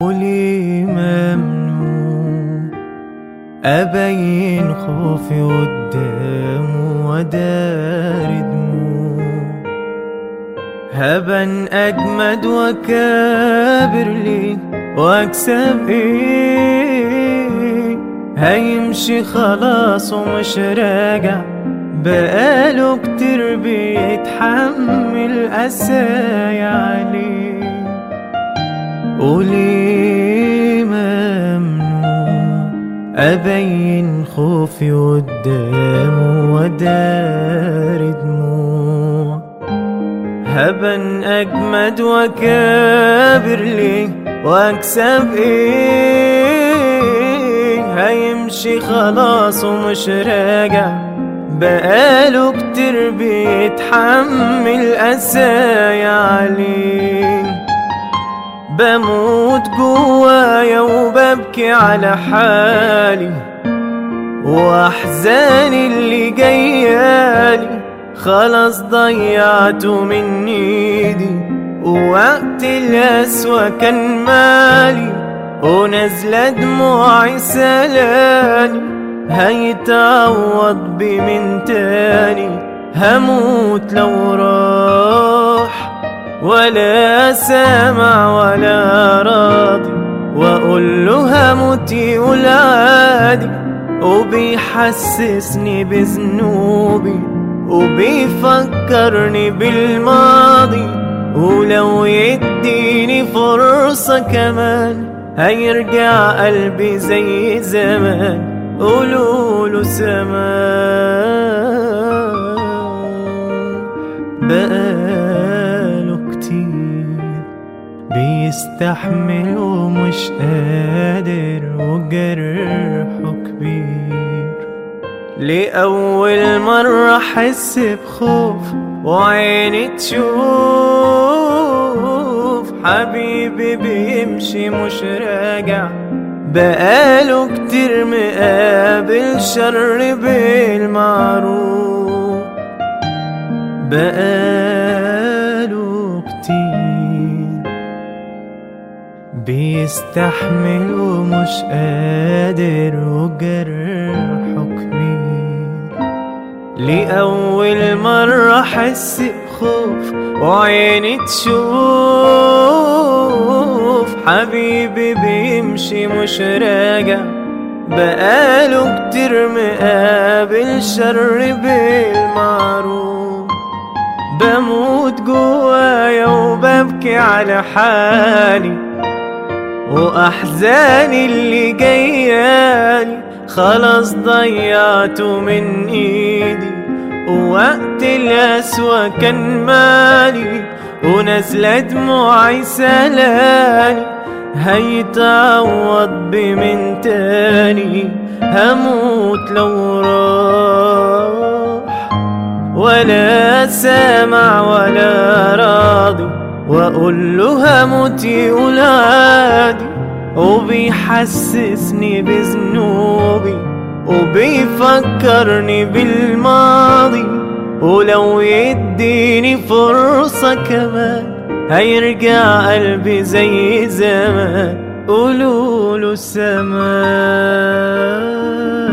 قولي ممنوع أبين خوفي قدامه ودار دموع هبن أجمد وكابر ليه وأكسب إيه هيمشي خلاص ومش راجع بقاله كتير بيتحمل قسايا عليه قولي ممنوع أبين خوفي قدامه ودار دموع هبن أجمد وكابر ليه وأكسب إيه هيمشي خلاص ومش راجع بقاله كتير بيتحمل قسايا عليه بموت جوايا وببكي على حالي واحزاني اللي جايالي خلاص ضيعته من ايدي ووقت القسوة كان مالي ونازلة دموعي سلاني هيتعوض بمن تاني هموت لو راح ولا سامع ولا راضي واقول له هموت يقول عادي وبيحسسني بذنوبي وبيفكرني بالماضي ولو يديني فرصة كمان هيرجع قلبي زي زمان قولوله سمان بقاله كتير بيستحمل ومش قادر وجرحه كبير لأول مرة أحس بخوف وعيني تشوف حبيبي بيمشي مش راجع بقاله كتير مقابل شر بالمعروف بقاله كتير بيستحمل ومش قادر وجرحه كبير لأول مرة أحس بخوف وعيني تشوف حبيبي بيمشي مش راجع بقاله كتير مقابل شر بالمعروف بموت جوايا وببكي على حالي وأحزاني اللي جايالي خلاص ضيعته من ايدي ووقت القسوة كان مالي ونازلة دموعي سلاني هيتعوض بمن تاني هموت لو راح ولا سامع ولا راضي واقول له هموت يقول عادي وبيحسسني بذنوبي وبيفكرني بالماضي ولو يديني فرصة كمان هيرجع قلبي زي زمان قولوله سمان